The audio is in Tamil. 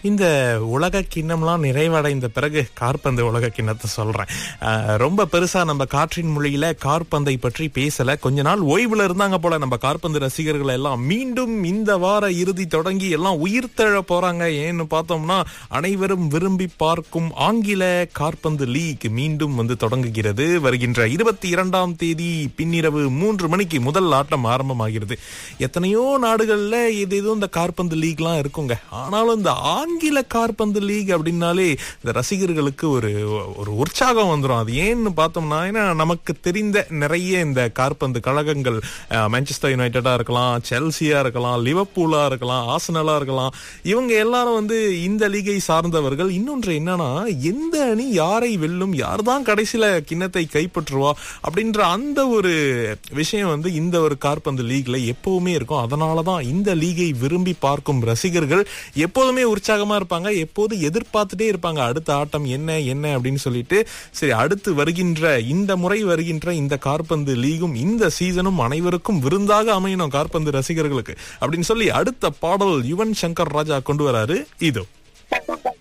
இந்த உலக கிண்ணம்லாம் நிறைவடைந்த பிறகு கார்பந்து உலக கிண்ணத்தை சொல்றேன் அஹ், ரொம்ப பெருசா நம்ம காற்றின் மொழியில கார்பந்தை பற்றி பேசல கொஞ்ச நாள் ஓய்வுல இருந்தாங்க போல நம்ம கார்பந்து ரசிகர்கள் எல்லாம் மீண்டும் இந்த வார இறுதி தொடங்கி எல்லாம் உயிர்த்தெழ போறாங்க ஏன்னு பார்த்தோம்னா அனைவரும் விரும்பி பார்க்கும் ஆங்கில கார்பந்து லீக் மீண்டும் வந்து தொடங்குகிறது வருகின்ற இருபத்தி இரண்டாம் தேதி பின்னிரவு மூன்று மணிக்கு முதல் ஆட்டம் ஆரம்பமாகிறது எத்தனையோ நாடுகள்ல இது ஏதோ இந்த கார்பந்து லீக்லாம் இருக்குங்க ஆனாலும் இந்த ஆங்கில கார்பந்து லீக் அப்படின்னாலே இந்த ரசிகர்களுக்கு ஒரு ஒரு உற்சாகம் வந்துடும் அது ஏன்னு பார்த்தோம்னா ஏன்னா நமக்கு தெரிந்த நிறைய இந்த கார்பந்து கழகங்கள் அஹ், மான்செஸ்டர் யுனைடெடா இருக்கலாம் செல்சியா இருக்கலாம் லிவர்பூலா இருக்கலாம் ஆசனலா இருக்கலாம் இவங்க எல்லாரும் வந்து இந்த லீகை சார்ந்தவர்கள் இன்னொன்று என்னன்னா எந்த அணி யாரை வெல்லும் யார் தான் கடைசியில கிண்ணத்தை கைப்பற்றுவா அப்படின்ற அந்த ஒரு விஷயம் வந்து இந்த ஒரு கார்பந்து லீக்ல எப்பவுமே இருக்கும் அதனாலதான் இந்த லீகை விரும்பி பார்க்கும் ரசிகர்கள் எப்போதுமே உற்சாகமா இருப்பாங்க எப்போது எதிர்பார்த்துட்டே இருப்பாங்க அடுத்த ஆட்டம் என்ன என்ன அப்படின்னு சொல்லிட்டு சரி அடுத்து வருகின்ற இந்த முறை வருகின்ற இந்த கார்பந்து லீகும் இந்த சீசனும் அனைவருக்கும் விருந்தாக அமையணும் கார்பந்து ரசிகர்களுக்கு அப்படின்னு சொல்லி அடுத்த பாடல் யுவன் சங்கர் ராஜா கொண்டு வராரு இதோ